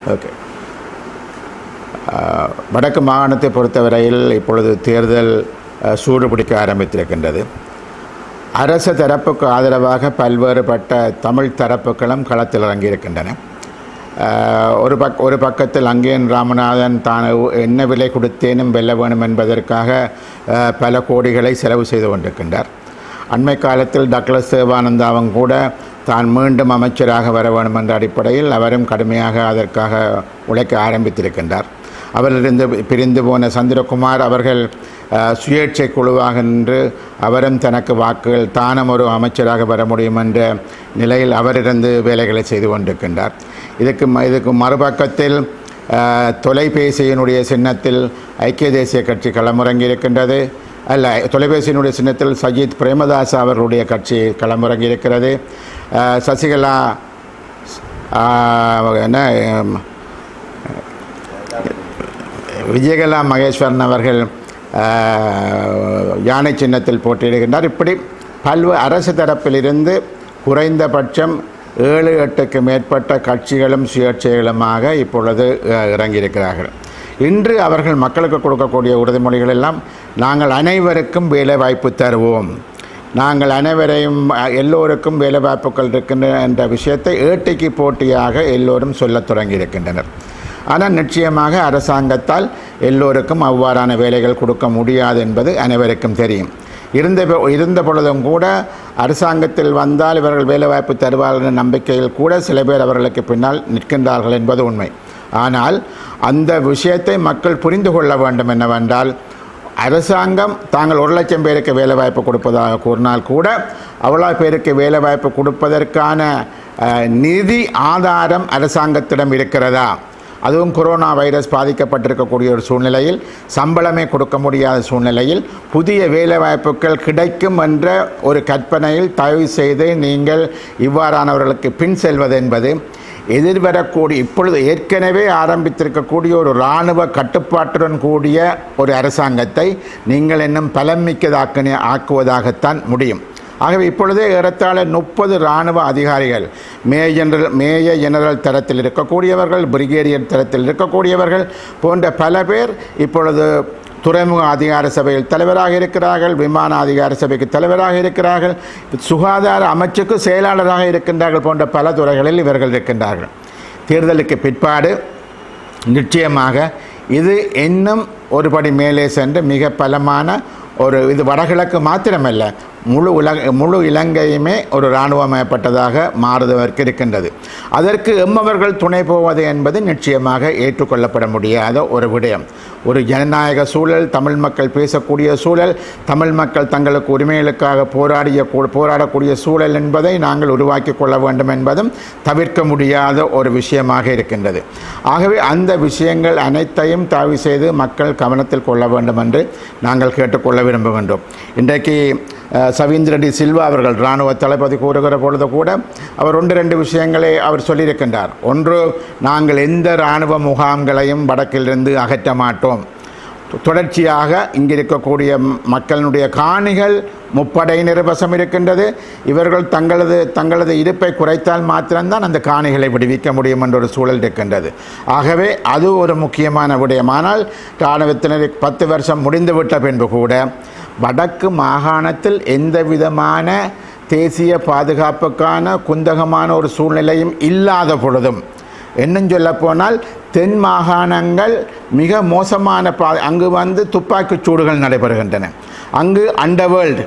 okay ஆஹ், வடக்கு மாகாணத்தை பொறுத்தவரையில் இப்பொழுது தேர்தல் ஆஹ், சூடு பிடிக்க ஆரம்பித்திருக்கின்றது அரசு தரப்புக்கு ஆதரவாக பல்வேறுபட்ட தமிழ் தரப்புகளும் களத்தில் இறங்கியிருக்கின்றன ஆஹ், ஒரு பக் ஒரு பக்கத்தில் அங்கேயன் ராமநாதன் தான் என்ன விலை கொடுத்தேனும் வெல்ல வேணும் என்பதற்காக ஆஹ், பல கோடிகளை செலவு செய்து கொண்டிருக்கின்றார் அண்மை காலத்தில் டாக்டர் சிவானந்தாவும் கூட தான் மீண்டும் அமைச்சராக வர வேண்டும் என்ற அடிப்படையில் அவரும் கடுமையாக அதற்காக உழைக்க ஆரம்பித்திருக்கின்றார் அவரிலிருந்து பிரிந்து போன சந்திரகுமார் அவர்கள் அஹ், சுயேட்சை குழுவாக நின்று அவரும் தனக்கு வாக்குகள் தானும் ஒரு அமைச்சராக வர முடியும் என்ற நிலையில் அவரிருந்து வேலைகளை செய்து கொண்டிருக்கின்றார் இதுக்கு ம- இதுக்கு மறுபக்கத்தில் அஹ், தொலைபேசியினுடைய சின்னத்தில் ஐக்கிய தேசிய கட்சி களமிறங்கி இருக்கின்றது அல்ல தொலைபேசியினுடைய சின்னத்தில் சஜித் பிரேமதாஸ் அவர்களுடைய கட்சி களமிறங்கி இருக்கிறது அஹ், சசிகலா ஆஹ், என்ன ஹம், விஜயகலா மகேஸ்வரன் அவர்கள் ஆஹ், யானை சின்னத்தில் போட்டியிடுகின்றார் இப்படி பல்வேறு அரசு தரப்பிலிருந்து குறைந்தபட்சம் ஏழு எட்டுக்கு மேற்பட்ட கட்சிகளும் சுயேட்சைகளுமாக இப்பொழுது அஹ், இறங்கியிருக்கிறார்கள் இன்று அவர்கள் மக்களுக்கு கொடுக்கக்கூடிய உறுதிமொழிகள் எல்லாம் நாங்கள் அனைவருக்கும் வேலை வாய்ப்பு தருவோம் நாங்கள் அனைவரையும் அஹ், எல்லோருக்கும் வேலை வாய்ப்புகள் இருக்கின்றன என்ற விஷயத்தை ஏட்டைக்கு போட்டியாக எல்லோரும் சொல்லத் தொடங்கியிருக்கின்றனர் ஆனால் நிச்சயமாக அரசாங்கத்தால் எல்லோருக்கும் அவ்வாறான வேலைகள் கொடுக்க முடியாது என்பது அனைவருக்கும் தெரியும் இருந்த பொ- இருந்த பொழுதும் கூட அரசாங்கத்தில் வந்தால் இவர்கள் வேலைவாய்ப்பு தருவார்கள் என்ற நம்பிக்கையில் கூட சில பேர் அவர்களுக்கு பின்னால் நிற்கின்றார்கள் என்பது உண்மை ஆனால் அந்த விஷயத்தை மக்கள் புரிந்து கொள்ள வேண்டும் என்னவென்றால் அரசாங்கம் தாங்கள் ஒரு லட்சம் பேருக்கு வேலைவாய்ப்பு கொடுப்பதாக கூறினால் கூட அவ்வளோ பேருக்கு வேலைவாய்ப்பு கொடுப்பதற்கான அஹ், நிதி ஆதாரம் அரசாங்கத்திடம் இருக்கிறதா அதுவும் கொரோனா வைரஸ் பாதிக்கப்பட்டிருக்கக்கூடிய ஒரு சூழ்நிலையில் சம்பளமே கொடுக்க முடியாத சூழ்நிலையில் புதிய வேலைவாய்ப்புகள் கிடைக்கும் என்ற ஒரு கற்பனையில் தயவு செய்து நீங்கள் இவ்வாறானவர்களுக்கு பின் செல்வது என்பது எதிர்வரக்கூடிய இப்பொழுது ஏற்கனவே ஆரம்பித்திருக்கக்கூடிய ஒரு இராணுவ கட்டுப்பாட்டுடன் கூடிய ஒரு அரசாங்கத்தை நீங்கள் இன்னும் பலமிக்கதாக்க ஆக்குவதாகத்தான் முடியும் ஆகவே இப்பொழுதே ஏறத்தாழ முப்பது இராணுவ அதிகாரிகள் மேஜர் ஜெனரல் மேஜர் ஜெனரல் தரத்தில் இருக்கக்கூடியவர்கள் பிரிகேடியர் தரத்தில் இருக்கக்கூடியவர்கள் போன்ற பல பேர் இப்பொழுது துறைமுக அதிகார சபையில் தலைவராக இருக்கிறார்கள் விமான அதிகார சபைக்கு தலைவராக இருக்கிறார்கள் சுகாதார அமைச்சுக்கு செயலாளராக இருக்கின்றார்கள் போன்ற பல துறைகளில் இவர்கள் இருக்கின்றார்கள் தேர்தலுக்கு பிற்பாடு நிச்சயமாக இது இன்னும் ஒருபடி மேலே சென்று மிக பலமான ஒரு இது வடகிழக்கு மாத்திரமல்ல முழு உலக முழு இலங்கையுமே ஒரு இராணுவமயப்பட்டதாக மாறுவதற்கு இருக்கின்றது அதற்கு எம்மவர்கள் துணை போவது என்பது நிச்சயமாக ஏற்றுக்கொள்ளப்பட முடியாத ஒரு விடயம் ஒரு ஜனநாயக சூழல் தமிழ் மக்கள் பேசக்கூடிய சூழல் தமிழ் மக்கள் தங்களுக்கு உரிமைகளுக்காக போராடிய கூ- போராடக்கூடிய சூழல் என்பதை நாங்கள் உருவாக்கி கொள்ள வேண்டும் என்பதும் தவிர்க்க முடியாத ஒரு விஷயமாக இருக்கின்றது ஆகவே அந்த விஷயங்கள் அனைத்தையும் தாவி செய்து மக்கள் கவனத்தில் கொள்ள வேண்டும் என்று நாங்கள் கேட்டுக்கொள்ள விரும்புகின்றோம் இன்றைக்கு அஹ், சவீந்திர டி சில்வா அவர்கள் இராணுவ தளபதி கூறுகிற பொழுது கூட அவர் ஒன்று ரெண்டு விஷயங்களை அவர் சொல்லியிருக்கின்றார் ஒன்று நாங்கள் எந்த இராணுவ முகாம்களையும் வடக்கிலிருந்து அகற்ற மாட்டோம் தொடர்ச்சியாக இங்கே இருக்கக்கூடிய ம- மக்களினுடைய காணிகள் முப்படையினர் வசம் இருக்கின்றது இவர்கள் தங்களது தங்களது இருப்பை குறைத்தால் மாத்திரம்தான் அந்த காணிகளை விடுவிக்க முடியும் என்ற ஒரு சூழல் இருக்கின்றது ஆகவே அது ஒரு முக்கியமான விடயம் ஆனால் இராணுவத்தினர் பத்து வருஷம் முடிந்துவிட்ட பின்பு கூட வடக்கு மாகாணத்தில் எந்த விதமான தேசிய பாதுகாப்புக்கான குந்தகமான ஒரு சூழ்நிலையும் இல்லாத பொழுதும் இன்னும் சொல்ல போனால் தென் மாகாணங்கள் மிக மோசமான பா அங்கு வந்து துப்பாக்கிச் சூடுகள் நடைபெறுகின்றன அங்கு அண்டர்வேர்ல்டு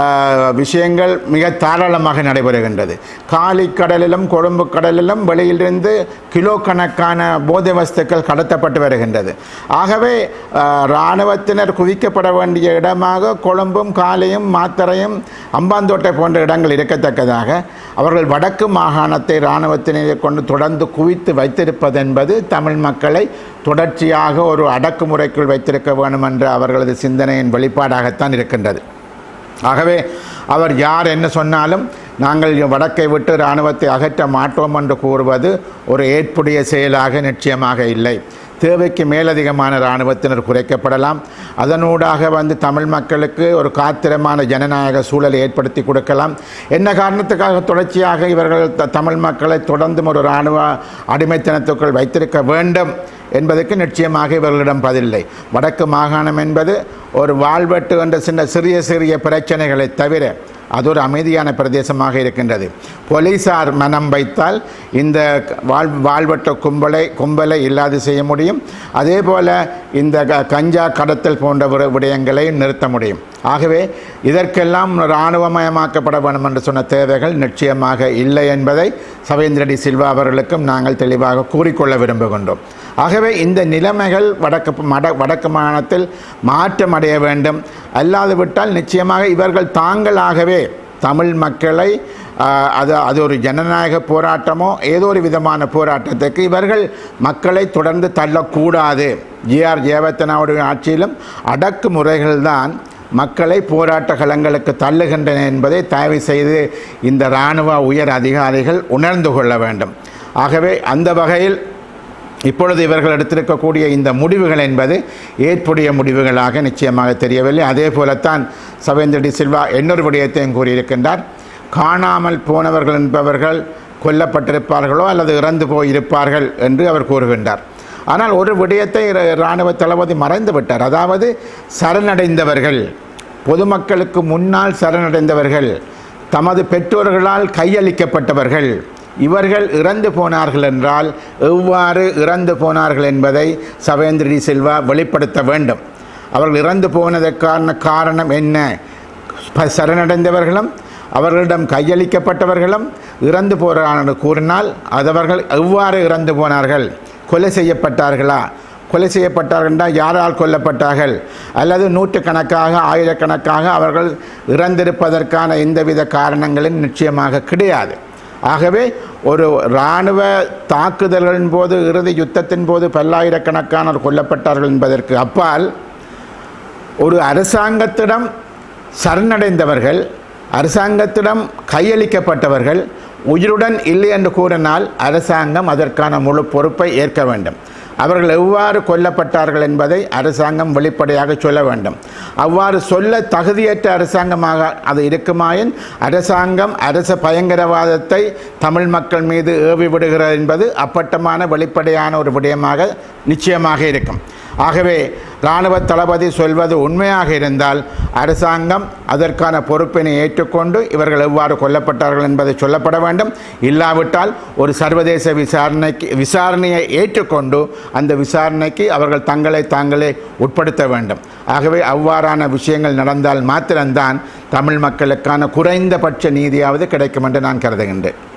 விஷயங்கள் மிக தாராளமாக நடைபெறுகின்றது காலி கடலிலும் கொழும்பு கடலிலும் வெளியிலிருந்து கிலோ கணக்கான போதை வஸ்துக்கள் கடத்தப்பட்டு வருகின்றது ஆகவே ஆஹ், இராணுவத்தினர் குவிக்கப்பட வேண்டிய இடமாக கொழும்பும் காலியும் மாத்தறையும் அம்பாந்தோட்டை போன்ற இடங்கள் இருக்கத்தக்கதாக அவர்கள் வடக்கு மாகாணத்தை இராணுவத்தினரை கொண்டு தொடர்ந்து குவித்து வைத்திருப்பது என்பது தமிழ் மக்களை தொடர்ச்சியாக ஒரு அடக்குமுறைக்குள் வைத்திருக்க வேண்டும் என்ற அவர்களது சிந்தனையின் வெளிப்பாடாகத்தான் இருக்கின்றது ஆகவே அவர் யார் என்ன சொன்னாலும் நாங்கள் வடக்கை விட்டு இராணுவத்தை அகற்ற மாட்டோம் என்று கூறுவது ஒரு ஏற்புடைய செயலாக நிச்சயமாக இல்லை தேவைக்கு மேலதிகமான இராணுவத்தினர் குறைக்கப்படலாம் அதனூடாக வந்து தமிழ் மக்களுக்கு ஒரு காத்திரமான ஜனநாயக சூழலை ஏற்படுத்தி கொடுக்கலாம் என்ன காரணத்துக்காக தொடர்ச்சியாக இவர்கள் த- தமிழ் மக்களை தொடர்ந்தும் ஒரு இராணுவ அடிமைத்தனத்துக்குள் வைத்திருக்க வேண்டும் என்பதற்கு நிச்சயமாக இவர்களிடம் பதிலில்லை வடக்கு மாகாணம் என்பது ஒரு வாழ்வெட்டு என்ற சின்ன சிறிய சிறிய பிரச்சனைகளை தவிர அது ஒரு அமைதியான பிரதேசமாக இருக்கின்றது போலீசார் மனம் வைத்தால் இந்த வாழ் வாழ்வட்ட கும்பலை கும்பலை இல்லாது செய்ய முடியும் அதே போல இந்த க- கஞ்சா கடத்தல் போன்ற விட- விடயங்களை நிறுத்த முடியும் ஆகவே இதற்கெல்லாம் இராணுவமயமாக்கப்பட வேண்டும் என்று சொன்ன தேவைகள் நிச்சயமாக இல்லை என்பதை சவேந்திரடி சில்வா அவர்களுக்கும் நாங்கள் தெளிவாக கூறிக்கொள்ள விரும்புகின்றோம் ஆகவே இந்த நிலைமைகள் வடக்கு மட வடக்கு மாகாணத்தில் மாற்றம் அடைய வேண்டும் அல்லாது விட்டால் நிச்சயமாக இவர்கள் தாங்களாகவே தமிழ் மக்களை ஆஹ், அது அது ஒரு ஜனநாயக போராட்டமோ ஏதோ ஒரு விதமான போராட்டத்துக்கு இவர்கள் மக்களை தொடர்ந்து தள்ளக்கூடாது ஜிஆர் ஜெயவர்த்தனாவுடைய ஆட்சியிலும் அடக்குமுறைகள் தான் மக்களை போராட்ட களங்களுக்கு தள்ளுகின்றன என்பதை தயவு செய்து இந்த இராணுவ உயர் அதிகாரிகள் உணர்ந்து கொள்ள வேண்டும் ஆகவே அந்த வகையில் இப்பொழுது இவர்கள் எடுத்திருக்கக்கூடிய இந்த முடிவுகள் என்பது ஏற்புடைய முடிவுகளாக நிச்சயமாக தெரியவில்லை அதே போலத்தான் சவேந்திர சில்வா இன்னொரு விடயத்தையும் கூறியிருக்கின்றார் காணாமல் போனவர்கள் என்பவர்கள் கொல்லப்பட்டிருப்பார்களோ அல்லது இறந்து போயிருப்பார்கள் என்று அவர் கூறுகின்றார் ஆனால் ஒரு விடயத்தை இர- இராணுவ தளபதி மறைந்து விட்டார் அதாவது சரணடைந்தவர்கள் பொதுமக்களுக்கு முன்னால் சரணடைந்தவர்கள் தமது பெற்றோர்களால் கையளிக்கப்பட்டவர்கள் இவர்கள் இறந்து போனார்கள் என்றால் எவ்வாறு இறந்து போனார்கள் என்பதை சவேந்திரி சில்வா வெளிப்படுத்த வேண்டும் அவர்கள் இறந்து போனதற்கான காரணம் என்ன ப- சரணடைந்தவர்களும் அவர்களிடம் கையளிக்கப்பட்டவர்களும் இறந்து போகிறார்கள் கூறினால் அதவர்கள் எவ்வாறு இறந்து போனார்கள் கொலை செய்யப்பட்டார்களா கொலை செய்யப்பட்டார்கள் என்றால் யாரால் கொல்லப்பட்டார்கள் அல்லது நூற்றுக்கணக்காக ஆயிரக்கணக்காக அவர்கள் இறந்திருப்பதற்கான எந்தவித காரணங்களும் நிச்சயமாக கிடையாது ஆகவே ஒரு இராணுவ தாக்குதல்களின் போது இறுதி யுத்தத்தின் போது பல்லாயிரக்கணக்கானோர் கொல்லப்பட்டார்கள் என்பதற்கு அப்பால் ஒரு அரசாங்கத்திடம் சரணடைந்தவர்கள் அரசாங்கத்திடம் கையளிக்கப்பட்டவர்கள் உயிருடன் இல்லை என்று கூறினால் அரசாங்கம் அதற்கான முழு பொறுப்பை ஏற்க வேண்டும் அவர்கள் எவ்வாறு கொல்லப்பட்டார்கள் என்பதை அரசாங்கம் வெளிப்படையாக சொல்ல வேண்டும் அவ்வாறு சொல்ல தகுதியற்ற அரசாங்கமாக அது இருக்குமாயின் அரசாங்கம் அரச பயங்கரவாதத்தை தமிழ் மக்கள் மீது ஏவி விடுகிறது என்பது அப்பட்டமான வெளிப்படையான ஒரு விடயமாக நிச்சயமாக இருக்கும் ஆகவே இராணுவ தளபதி சொல்வது உண்மையாக இருந்தால் அரசாங்கம் அதற்கான பொறுப்பினை ஏற்றுக்கொண்டு இவர்கள் எவ்வாறு கொல்லப்பட்டார்கள் என்பதை சொல்லப்பட வேண்டும் இல்லாவிட்டால் ஒரு சர்வதேச விசாரணைக்கு விசாரணையை ஏற்றுக்கொண்டு அந்த விசாரணைக்கு அவர்கள் தங்களை தாங்களே உட்படுத்த வேண்டும் ஆகவே அவ்வாறான விஷயங்கள் நடந்தால் மாத்திரம்தான் தமிழ் மக்களுக்கான குறைந்தபட்ச நீதியாவது கிடைக்கும் என்று நான் கருதுகின்றேன்